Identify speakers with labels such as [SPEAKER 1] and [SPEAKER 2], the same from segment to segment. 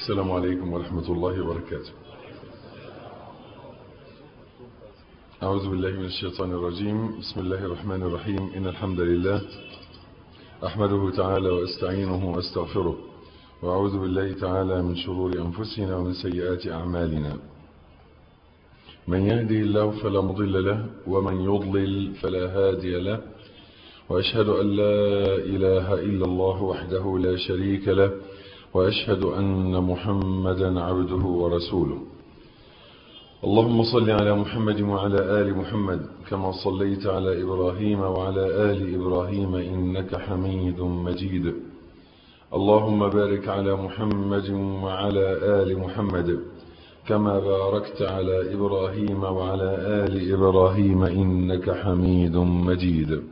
[SPEAKER 1] السلام عليكم ورحمة الله وبركاته أعوذ بالله من الشيطان الرجيم بسم الله الرحمن الرحيم إن الحمد لله أحمده تعالى وأستعينه وأستغفره وأعوذ بالله تعالى من شرور أنفسنا ومن سيئات أعمالنا من يهدي الله فلا مضل له ومن يضلل فلا هادي له وأشهد أن لا إله إلا الله وحده لا شريك له وأشهد أن محمدا عبده ورسوله اللهم صل على محمد وعلى آل محمد كما صليت على إبراهيم وعلى آل إبراهيم إنك حميد مجيد اللهم بارك على محمد وعلى آل محمد كما باركت على إبراهيم وعلى آل إبراهيم إنك حميد مجيد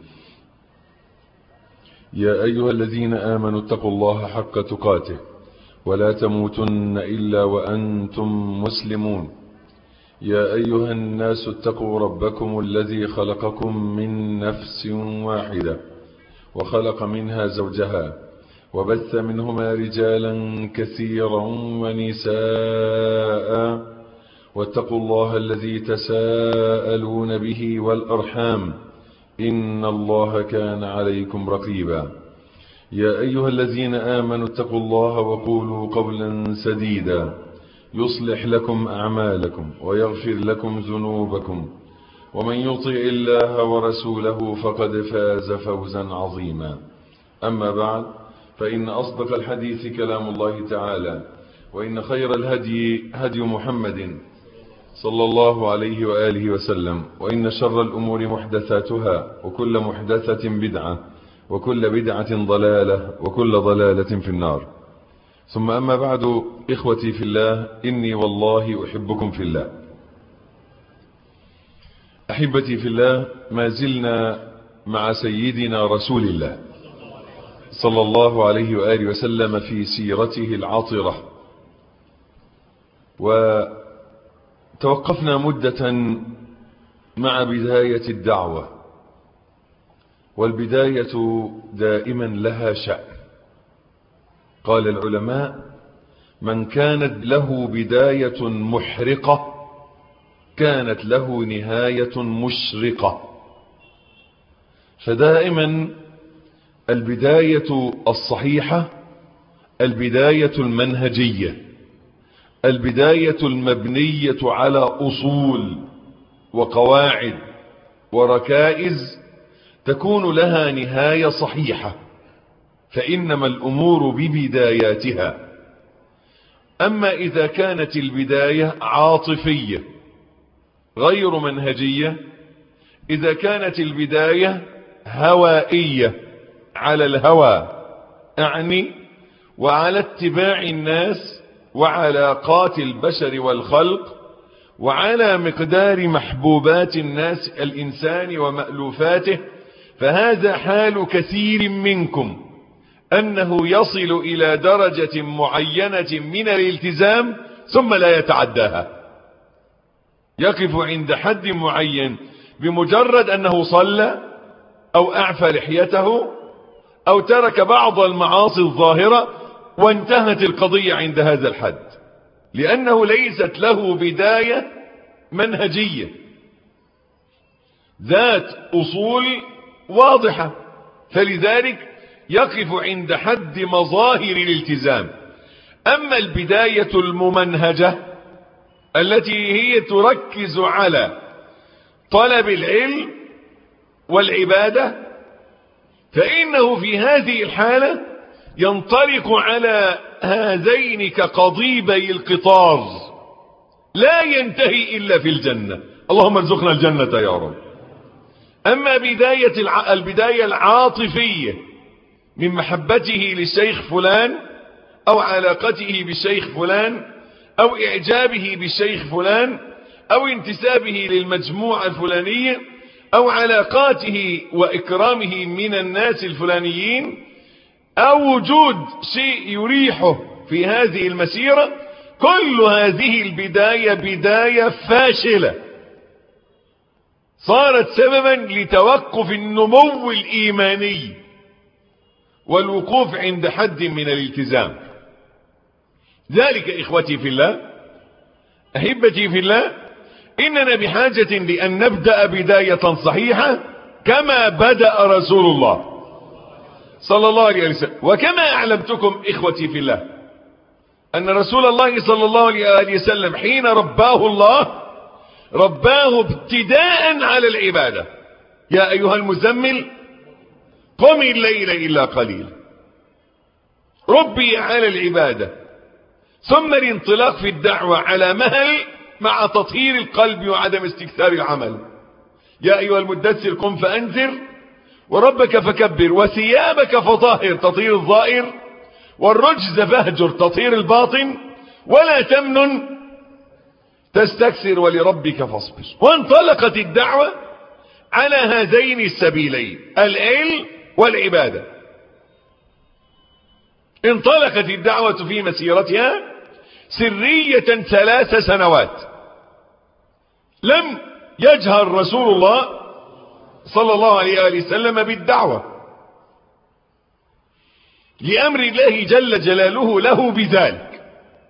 [SPEAKER 1] يا أيها الذين آمنوا اتقوا الله حق تقاته ولا تموتن إلا وأنتم مسلمون يا أيها الناس اتقوا ربكم الذي خلقكم من نفس واحدة وخلق منها زوجها وبث منهما رجالا كثيرا ونساء واتقوا الله الذي تساءلون به والأرحام إن الله كان عليكم رقيبا يا أيها الذين آمنوا اتقوا الله وقولوا قولا سديدا يصلح لكم أعمالكم ويغفر لكم ذنوبكم ومن يطع الله ورسوله فقد فاز فوزا عظيما أما بعد فإن أصدق الحديث كلام الله تعالى وإن خير الهدي هدي محمد صلى الله عليه وآله وسلم وإن شر الأمور محدثاتها وكل محدثة بدعة وكل بدعة ضلالة وكل ضلالة في النار ثم أما بعد إخوتي في الله إني والله أحبكم في الله أحبتي في الله ما زلنا مع سيدنا رسول الله صلى الله عليه وآله وسلم في سيرته العاطرة وتوقفنا مدة مع بداية الدعوة والبداية دائما لها شأن قال العلماء من كانت له بداية محرقة كانت له نهاية مشرقة فدائما البداية الصحيحة البداية المنهجية البداية المبنية على أصول وقواعد وركائز تكون لها نهاية صحيحة فإنما الأمور ببداياتها أما إذا كانت البداية عاطفية غير منهجية إذا كانت البداية هوائية على الهوى أعني وعلى اتباع الناس وعلاقات البشر والخلق وعلى مقدار محبوبات الناس الإنسان ومألوفاته فهذا حال كثير منكم أنه يصل إلى درجة معينة من الالتزام ثم لا يتعداها يقف عند حد معين بمجرد أنه صلى أو أعفى لحيته أو ترك بعض المعاصي الظاهرة وانتهت القضية عند هذا الحد لأنه ليست له بداية منهجية ذات أصول واضحة فلذلك يقف عند حد مظاهر الالتزام أما البداية الممنهجة التي هي تركز على طلب العلم والعبادة فإنه في هذه الحالة ينطلق على هذين كقضيبي القطار لا ينتهي إلا في الجنة اللهم ارزقنا الجنة يا رب أما بداية الع... البداية العاطفية من محبته للشيخ فلان أو علاقته بالشيخ فلان أو إعجابه بالشيخ فلان أو انتسابه للمجموعة الفلانية أو علاقاته وإكرامه من الناس الفلانيين أو وجود شيء يريحه في هذه المسيرة كل هذه البداية بداية فاشلة صارت سببا لتوقف النمو الإيماني والوقوف عند حد من الالتزام ذلك إخوتي في الله أحبتي في الله إننا بحاجة لأن نبدأ بداية صحيحة كما بدأ رسول الله صلى الله عليه وسلم وكما أعلمتكم إخوتي في الله أن رسول الله صلى الله عليه وسلم حين رباه الله رباه ابتداء على العبادة يا أيها المزمل قم الليل إلا قليلا ربي على العبادة ثم الانطلاق في الدعوة على مهل مع تطهير القلب وعدم استكثار العمل يا أيها المدثر قم فأنذر وربك فكبر وثيابك فطهر تطهير الظاهر والرجز فاهجر تطهير الباطن ولا تمنن تستكثر ولربك فاصبر وانطلقت الدعوة على هذين السبيلين العلم والعبادة انطلقت الدعوة في مسيرتها سرية ثلاث سنوات لم يجهر رسول الله صلى الله عليه وآله وسلم بالدعوة لأمر الله جل جلاله له بذلك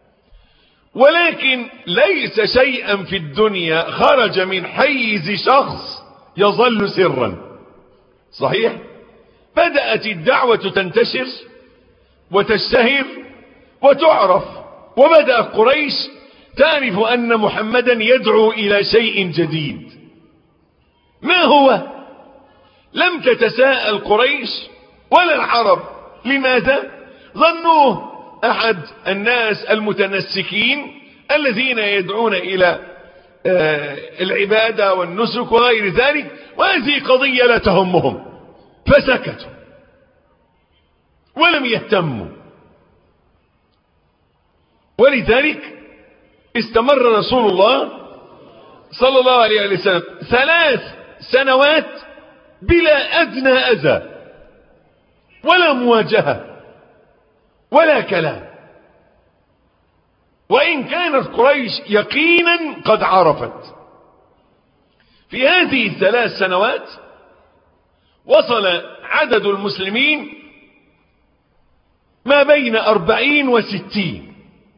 [SPEAKER 1] ولكن ليس شيئا في الدنيا خرج من حيز شخص يظل سرا صحيح بدأت الدعوة تنتشر وتشتهر وتعرف وبدأ قريش تعرف أن محمدا يدعو إلى شيء جديد ما هو لم تتساءل قريش ولا العرب لماذا ظنوه أحد الناس المتنسكين الذين يدعون إلى العبادة والنسك وغير ذلك وهذه قضية لا تهمهم فسكتوا ولم يهتموا ولذلك استمر رسول الله صلى الله عليه وسلم ثلاث سنوات بلا أدنى أذى ولا مواجهة ولا كلام وإن كانت قريش يقينا قد عرفت في هذه الثلاث سنوات وصل عدد المسلمين ما بين أربعين وستين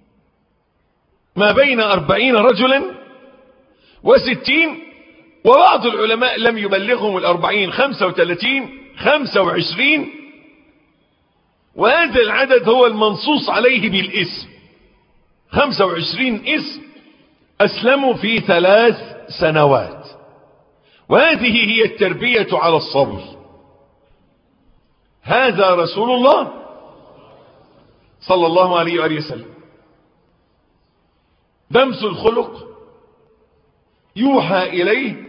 [SPEAKER 1] ما بين أربعين رجلا وستين وبعض العلماء لم يبلغهم الأربعين خمسة وثلاثين خمسة وعشرين وهذا العدد هو المنصوص عليه بالاسم خمسة وعشرين اسم أسلموا في ثلاث سنوات وهذه هي التربية على الصبر هذا رسول الله صلى الله عليه وآله وسلم دمس الخلق يوحى إليه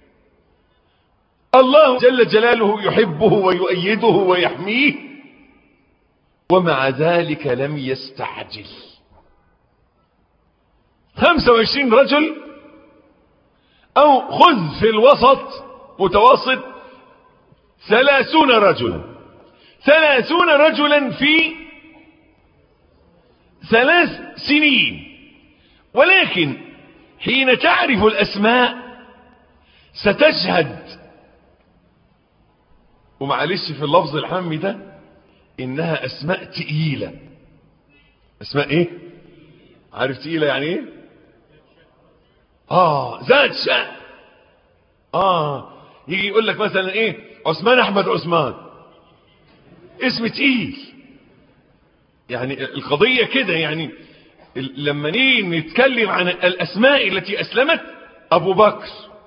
[SPEAKER 1] الله جل جلاله يحبه ويؤيده ويحميه ومع ذلك لم يستعجل خمسة وعشرين رجل أو خذ في الوسط متوسط ثلاثون رجلا ثلاثون رجلا في ثلاث سنين ولكن حين تعرف الأسماء ستشهد ومعلش في اللفظ الحامي ده إنها أسماء تقيلة أسماء إيه عارف تقيلة يعني إيه آه ذات شأن آه يجي يقول لك مثلا إيه عثمان أحمد عثمان اسم تقيل يعني القضية كده يعني لما نيجي نتكلم عن الأسماء التي أسلمت أبو بكر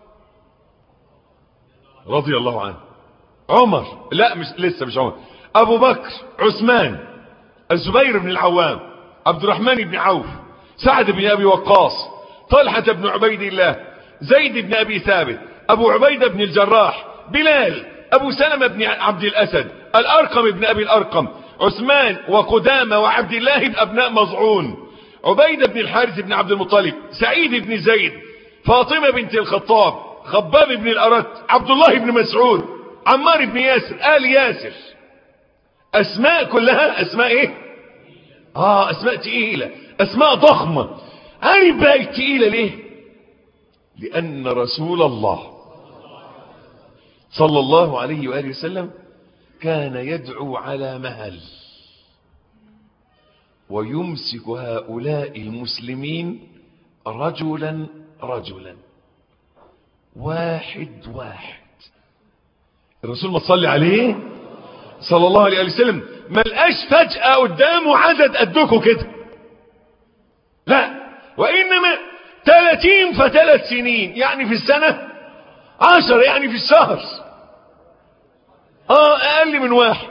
[SPEAKER 1] رضي الله عنه عمر لا مش لسه مش عمر أبو بكر عثمان الزبير بن العوام عبد الرحمن بن عوف سعد بن أبي وقاص طلحة بن عبيد الله زيد بن أبي ثابت أبو عبيدة بن الجراح بلال أبو سلمة بن عبد الأسد الأرقم بن أبي الأرقم عثمان وقدامة وعبد الله بن أبناء مضعون عبيدة بن الحارث بن عبد المطلب سعيد بن زيد فاطمة بنت الخطاب خباب بن الأرت عبد الله بن مسعود عمار بن ياسر آل ياسر أسماء كلها أسماء إيه آه أسماء تقيلة أسماء ضخمة عارف بقى التقيلة ليه لأن رسول الله صلى الله عليه وآله وسلم كان يدعو على مهل
[SPEAKER 2] ويمسك هؤلاء المسلمين رجلا رجلا واحد واحد
[SPEAKER 1] الرسول ما تصلي عليه صلى الله عليه وسلم ما لقاش فجأة قدامه عدد قدكم كده لا وإنما 30 فثلاث سنين يعني في السنة عشر يعني في الشهر اه اقل من واحد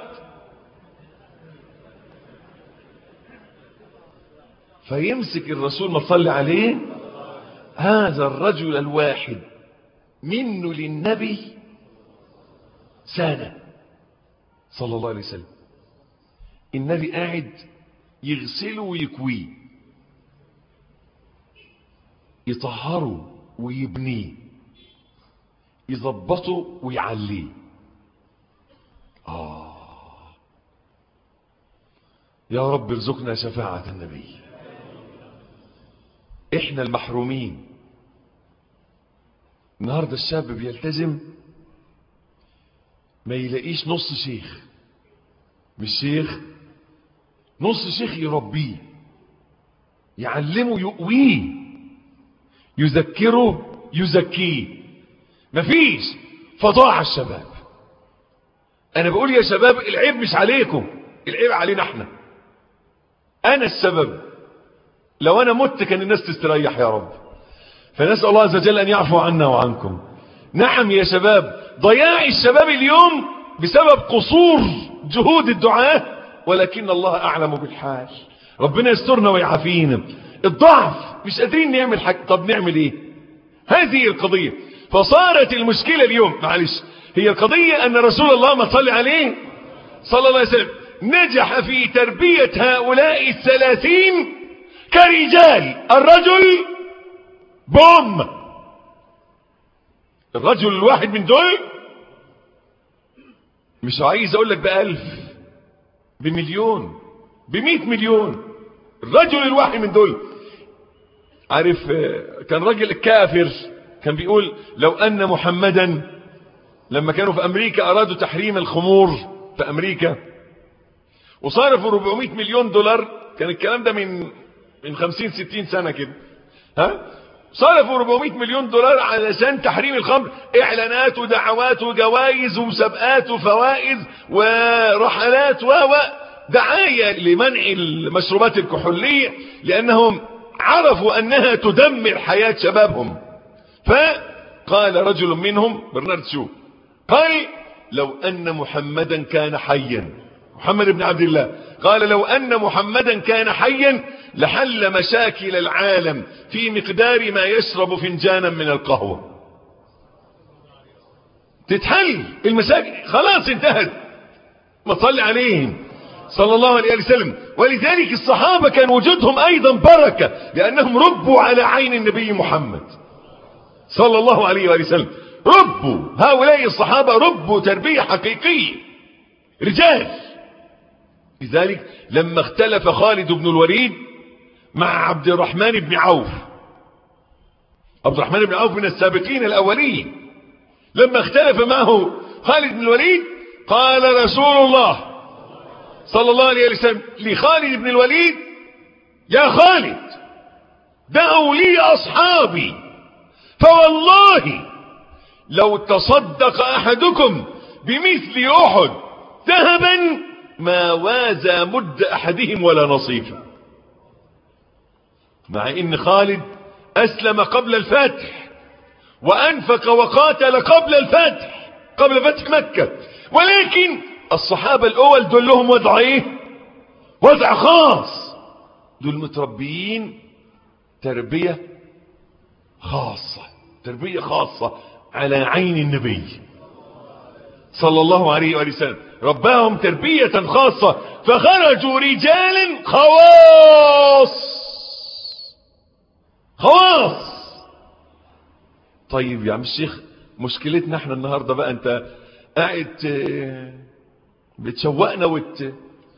[SPEAKER 1] فيمسك الرسول ما تصلي عليه هذا الرجل الواحد منه للنبي سنة صلى الله عليه وسلم النبي قاعد يغسله ويكويه يطهره ويبنيه يظبطه ويعليه آه يا رب ارزقنا شفاعة النبي احنا المحرومين النهاردة الشاب بيلتزم ما يلاقيش نص شيخ مش شيخ نص شيخ يربيه يعلمه يقويه يذكره يزكيه مفيش فضاع الشباب انا بقول يا شباب العيب مش عليكم العيب علينا احنا انا السبب لو انا مت كان الناس تستريح يا رب فنسأل الله عز وجل ان يعفو عنا وعنكم نعم يا شباب ضياع الشباب اليوم بسبب قصور جهود الدعاة ولكن الله اعلم بالحال ربنا يسترنا ويعافينا الضعف مش قادرين نعمل حاجة طب نعمل ايه هذه القضية فصارت المشكلة اليوم معلش هي القضية ان رسول الله ما صلي عليه صلى الله عليه وسلم نجح في تربية هؤلاء الثلاثين كرجال الرجل بوم الرجل الواحد من دول مش عايز اقول لك بألف بمليون بمئة مليون الرجل الواحد من دول عارف كان رجل كافر كان بيقول لو ان محمدا لما كانوا في امريكا ارادوا تحريم الخمور في امريكا وصرفوا 400 مليون دولار كان الكلام ده من من 50 60 سنه كده ها صرفوا 400 مليون دولار علشان تحريم الخمر اعلانات ودعوات وجوائز ومسابقات وفوائز ورحلات و دعايه لمنع المشروبات الكحوليه لانهم عرفوا انها تدمر حياه شبابهم فقال رجل منهم برنارد شو قال لو ان محمدا كان حيا محمد بن عبد الله قال لو ان محمدا كان حيا لحل مشاكل العالم في مقدار ما يشرب فنجانا من القهوة تتحل المشاكل خلاص انتهت ما تصلي عليهم صلى الله عليه وسلم ولذلك الصحابة كان وجودهم ايضا بركة لانهم ربوا على عين النبي محمد صلى الله عليه وسلم ربوا هؤلاء الصحابة ربوا تربية حقيقية رجال لذلك لما اختلف خالد بن الوليد مع عبد الرحمن بن عوف عبد الرحمن بن عوف من السابقين الأولين لما اختلف معه خالد بن الوليد قال رسول الله صلى الله عليه وسلم لخالد بن الوليد يا خالد دعوا لي أصحابي فوالله لو تصدق أحدكم بمثل أحد ذهبا ما وازى مد أحدهم ولا نصيفه مع ان خالد اسلم قبل الفتح وانفق وقاتل قبل الفتح قبل فتح مكة ولكن الصحابة الاول دول لهم وضع ايه وضع خاص دول متربيين تربية خاصة تربية خاصة على عين النبي صلى الله عليه وآله وسلم رباهم تربية خاصة فخرجوا رجالا خواص خلاص طيب يا عم الشيخ مشكلتنا احنا النهاردة بقى انت قاعد بتشوقنا وت...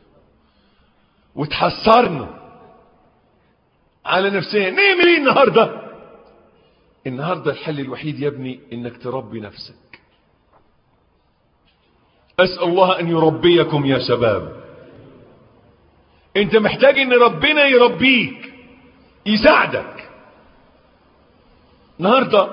[SPEAKER 1] وتحسرنا على نفسنا نعمل ايه النهاردة النهاردة الحل الوحيد يا ابني انك تربي نفسك اسأل الله ان يربيكم يا شباب
[SPEAKER 2] انت محتاج ان ربنا يربيك يساعدك النهارده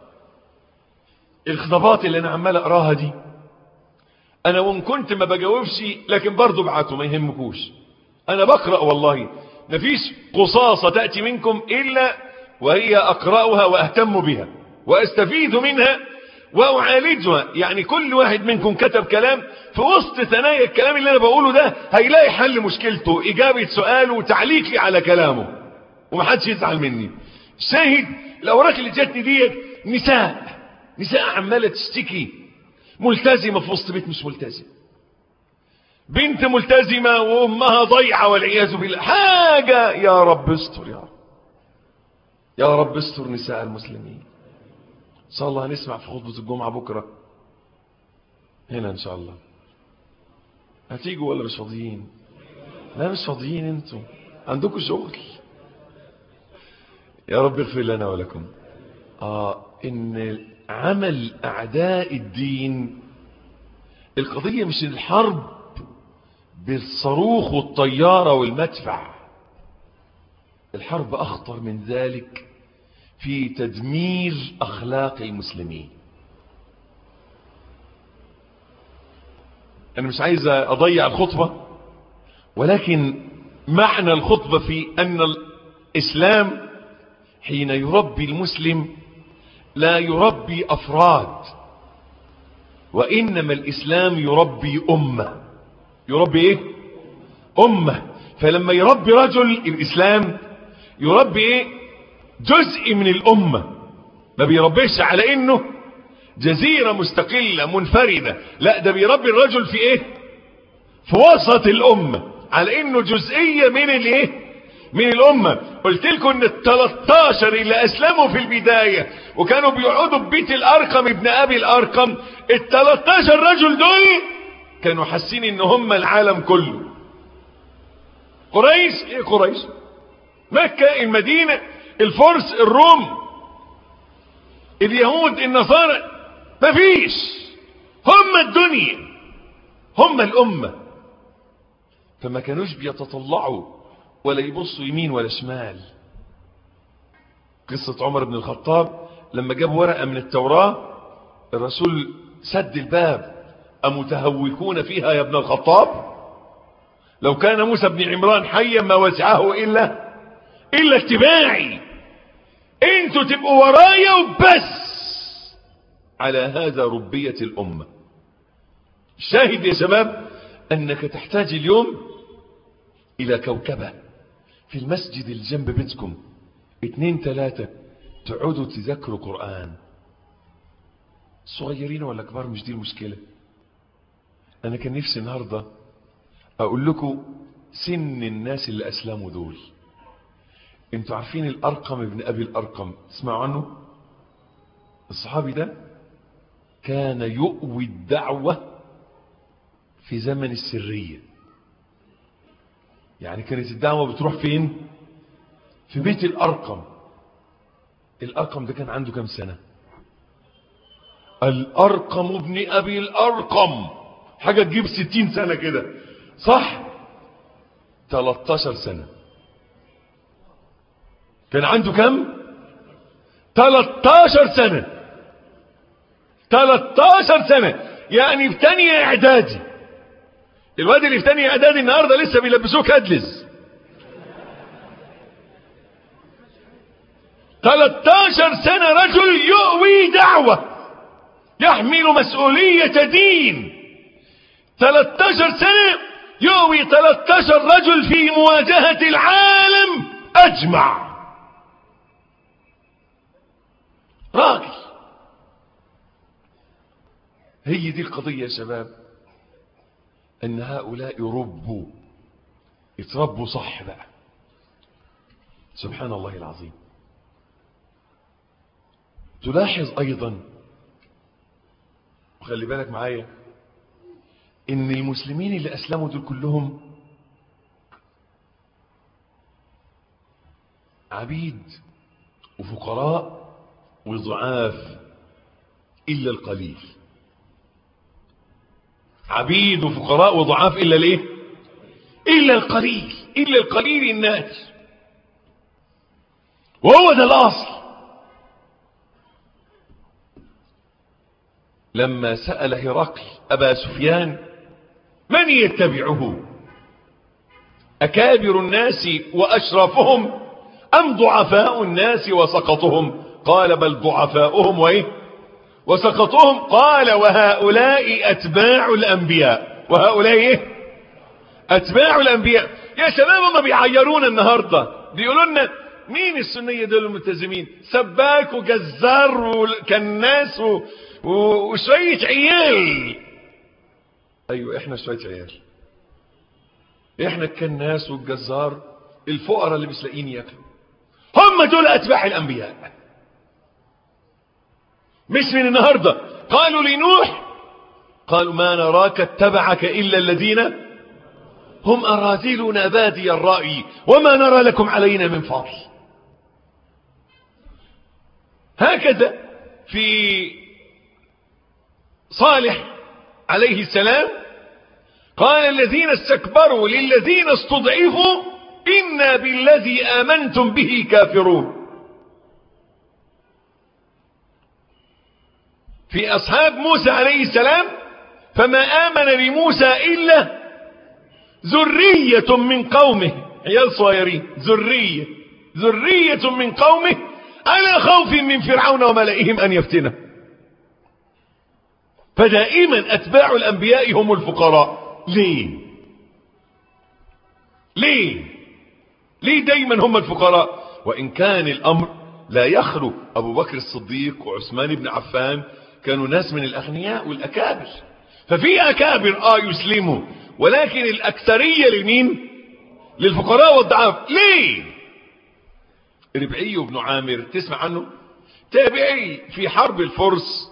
[SPEAKER 2] الخطابات اللي انا عمال اقراها دي انا وان كنت ما بجاوبش لكن برضه ابعتوا ما يهمكوش انا بقرا والله مفيش قصاصه تاتي منكم الا وهي اقراها واهتم بها واستفيد منها واعالجها يعني كل واحد منكم كتب كلام في وسط ثنايا الكلام اللي انا بقوله ده هيلاقي حل مشكلته اجابه سؤاله وتعليقي على كلامه ومحدش يزعل مني شاهد الاوراق اللي جاتني ديت نساء نساء عماله تشتكي ملتزمه في وسط بيت مش ملتزم بنت ملتزمه وامها ضيعه والعياذ بالله حاجه يا رب استر يا رب يا رب استر نساء المسلمين ان شاء الله هنسمع في خطبه الجمعه بكره هنا ان شاء الله هتيجوا ولا مش فاضيين لا مش فاضيين انتوا عندكم شغل يا رب اغفر لنا ولكم اه ان عمل اعداء الدين القضيه مش الحرب بالصاروخ والطياره والمدفع الحرب اخطر من ذلك في تدمير اخلاق المسلمين انا مش عايز اضيع الخطبه ولكن معنى الخطبه في ان الاسلام حين يربي المسلم لا يربي افراد وانما الاسلام يربي امه يربي ايه امه فلما يربي رجل الاسلام يربي ايه جزء من الامه ما بيربيش على انه جزيره مستقله منفرده لا ده بيربي الرجل في ايه في وسط الامه على انه جزئيه من الايه من الأمة قلت لكم ان ال 13 اللي أسلموا في البداية وكانوا بيقعدوا ببيت الأرقم ابن أبي الأرقم ال 13 رجل دول كانوا حاسين ان هم العالم كله قريش ايه قريش مكة المدينة الفرس الروم اليهود النصارى مفيش هم الدنيا هم الأمة فما كانوش بيتطلعوا ولا يبصوا يمين ولا شمال قصة عمر بن الخطاب لما جاب ورقة من التوراة الرسول سد الباب أمتهوكون فيها يا ابن الخطاب لو كان موسى بن عمران حيا ما وسعه إلا إلا اتباعي انتوا تبقوا ورايا وبس على هذا ربية الأمة شاهد يا شباب أنك تحتاج اليوم إلى كوكبة في المسجد اللي جنب بيتكم اتنين تلاتة تقعدوا تذاكروا قرآن صغيرين ولا كبار مش دي المشكلة أنا كان نفسي النهاردة أقول لكم سن الناس اللي أسلموا دول انتوا عارفين الأرقم ابن أبي الأرقم تسمعوا عنه الصحابي ده كان يؤوي الدعوة في زمن السرية يعني كانت الدعوة بتروح فين في بيت الأرقم الأرقم ده كان عنده كم سنة الأرقم ابن أبي الأرقم حاجة تجيب ستين سنة كده صح 13 سنة كان عنده كم 13 سنة 13 سنة يعني في تانية اعدادي الواد اللي في تانية اعدادي النهاردة لسه بيلبسوه كادلز 13 سنة رجل يؤوي دعوة يحمل مسؤولية دين 13 سنة يؤوي 13 رجل في مواجهة العالم أجمع راجل هي دي القضية يا شباب أن هؤلاء ربوا يتربوا صح بقى سبحان الله العظيم تلاحظ أيضا وخلي بالك معايا ان المسلمين اللي اسلموا دول كلهم عبيد وفقراء وضعاف الا القليل عبيد وفقراء وضعاف الا الايه الا القليل إلا القليل الناس وهو ده الأصل لما سأل هرقل أبا سفيان من يتبعه أكابر الناس وأشرفهم أم ضعفاء الناس وسقطهم قال بل ضعفاؤهم وإيه وسقطهم قال وهؤلاء أتباع الأنبياء وهؤلاء إيه أتباع الأنبياء يا شباب ما بيعيرونا النهاردة بيقولوا لنا مين السنية دول الملتزمين سباك وجزار وكناس و... و... وشوية عيال أيوة إحنا شوية عيال إحنا الكناس والجزار الفقراء اللي مش لاقيين ياكلوا هم دول أتباع الأنبياء مش من النهاردة قالوا لنوح قالوا ما نراك اتبعك إلا الذين هم أراذلنا بادي الرأي وما نرى لكم علينا من فضل هكذا في صالح عليه السلام قال الذين استكبروا للذين استضعفوا إنا بالذي آمنتم به كافرون في أصحاب موسى عليه السلام فما آمن لموسى إلا ذرية من قومه عيال صغيرين ذرية ذرية من قومه على خوف من فرعون وملئهم أن يفتنه فدائما أتباع الأنبياء هم الفقراء ليه ليه ليه دايما هم الفقراء وإن كان الأمر لا يخلو أبو بكر الصديق وعثمان بن عفان كانوا ناس من الأغنياء والأكابر ففي أكابر آه يسلموا ولكن الأكثرية لمين للفقراء والضعاف ليه ربعي بن عامر تسمع عنه تابعي في حرب الفرس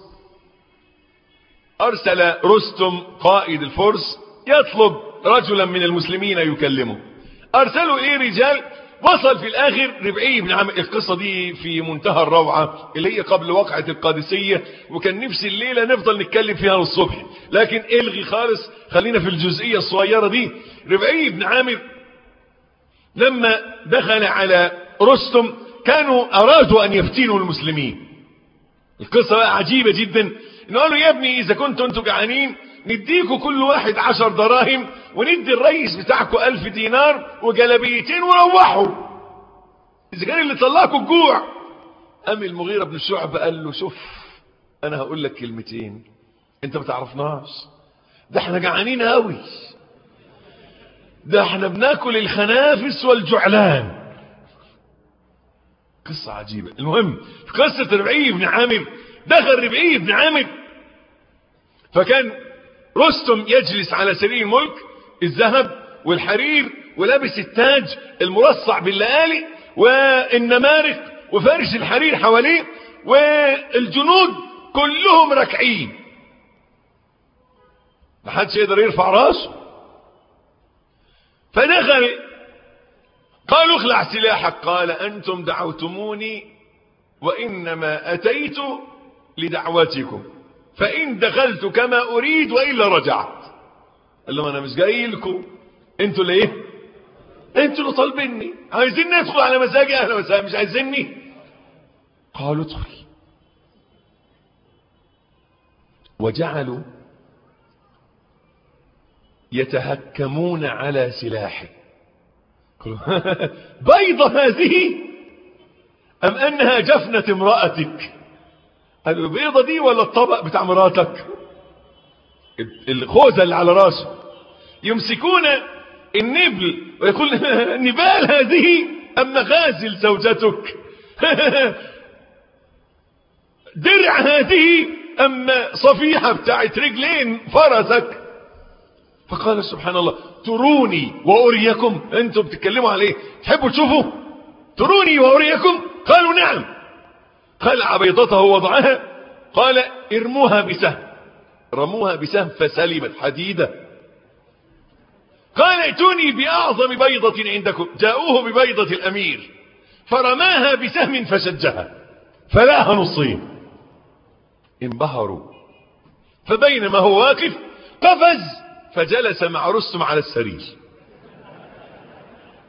[SPEAKER 2] أرسل رستم قائد الفرس يطلب رجلا من المسلمين يكلمه أرسلوا إليه رجال وصل في الآخر ربعي بن عامر القصة دي في منتهى الروعة اللي هي قبل وقعة القادسية وكان نفسي الليلة نفضل نتكلم فيها للصبح لكن الغي خالص خلينا في الجزئية الصغيرة دي ربعي بن عامر لما دخل على رستم كانوا أرادوا أن يفتنوا المسلمين القصة بقى عجيبة جدا إنه قالوا يا ابني إذا كنتوا أنتوا جعانين نديكوا كل واحد عشر دراهم وندي الرئيس بتاعكم ألف دينار وجلبيتين وروحوا إذا كان اللي طلعكوا الجوع أم المغيرة بن الشعب قال له شوف أنا هقول لك كلمتين أنت ما تعرفناش ده احنا جعانين قوي ده احنا بناكل الخنافس والجعلان قصة عجيبة المهم في قصة ربعي بن عامر دخل ربعي بن عامر فكان رستم يجلس على سرير الملك الذهب والحرير ولابس التاج المرصع باللآلئ والنمارق وفارس الحرير حواليه والجنود كلهم راكعين محدش يقدر يرفع راسه فدخل قالوا اخلع سلاحك قال أنتم دعوتموني وإنما أتيت لدعوتكم فإن دخلت كما أريد وإلا رجعت قال لهم أنا مش جاي لكم انتوا اللي ايه انتوا اللي طالبيني عايزين ندخل على مزاجي اهلا وسهلا مش عايزيني قالوا ادخل وجعلوا يتهكمون على سلاحه بيضة هذه أم أنها جفنة امرأتك قالوا البيضة دي ولا الطبق بتاع مراتك الخوذة اللي على راسه يمسكون النبل ويقول نبال هذه أم مغازل زوجتك درع هذه أم صفيحة بتاعت رجلين فرسك فقال سبحان الله تروني وأريكم أنتم بتتكلموا عليه تحبوا تشوفوا تروني وأريكم قالوا نعم خلع بيضته ووضعها قال ارموها بسهم رموها بسهم فسلمت حديدة قال ائتوني بأعظم بيضة عندكم جاءوه ببيضة الأمير فرماها بسهم فشجها فلاها نصين انبهروا فبينما هو واقف قفز فجلس مع رستم على السرير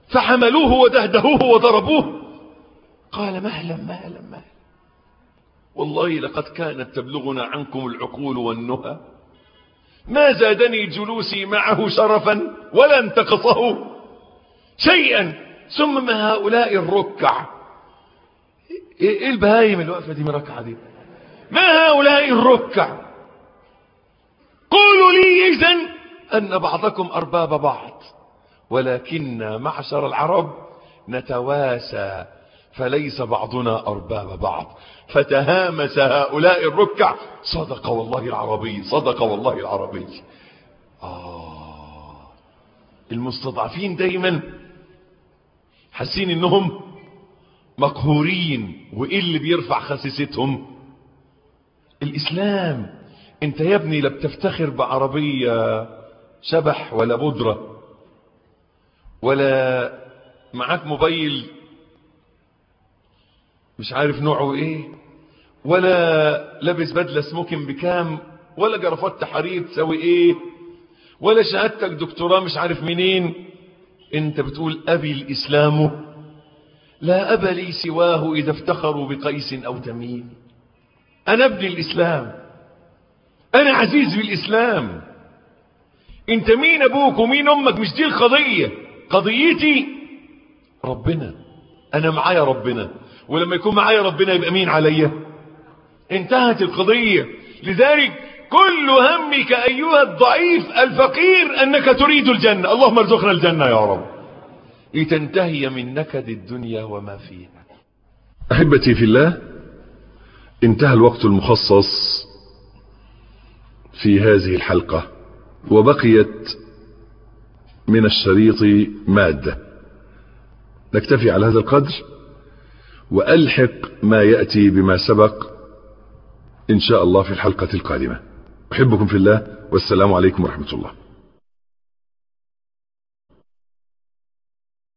[SPEAKER 2] فحملوه ودهدهوه وضربوه قال مهلا مهلا مهلا والله لقد كانت تبلغنا عنكم العقول والنهى ما زادني جلوسي معه شرفا ولا انتقصه شيئا ثم ما هؤلاء الركع ايه البهايم الوقفة دي من ركعة دي ما هؤلاء الركع قولوا لي إذن أن بعضكم أرباب بعض ولكن معشر العرب نتواسى فليس بعضنا أرباب بعض فتهامس هؤلاء الركع صدق والله العربي صدق والله العربي آه المستضعفين دايما حاسين انهم مقهورين وايه اللي بيرفع خسيستهم الاسلام انت يا ابني لا بتفتخر بعربية شبح ولا بودرة ولا معاك موبايل مش عارف نوعه ايه ولا لابس بدلة سموكن بكام ولا جرافات تحرير تسوي ايه ولا شهادتك دكتوراه مش عارف منين انت بتقول ابي الاسلام لا ابا لي سواه اذا افتخروا بقيس او تميم انا ابن الاسلام انا عزيز بالاسلام انت مين ابوك ومين امك مش دي القضية قضيتي ربنا انا معايا ربنا ولما يكون معايا ربنا يبقى مين عليا انتهت القضية لذلك كل همك ايها الضعيف الفقير انك تريد الجنة اللهم ارزقنا الجنة يا رب لتنتهي من نكد الدنيا وما فيها
[SPEAKER 1] أحبتي في الله انتهى الوقت المخصص في هذه الحلقة وبقيت من الشريط مادة نكتفي على هذا القدر وألحق ما يأتي بما سبق إن شاء الله في الحلقة القادمة أحبكم في الله والسلام عليكم ورحمة الله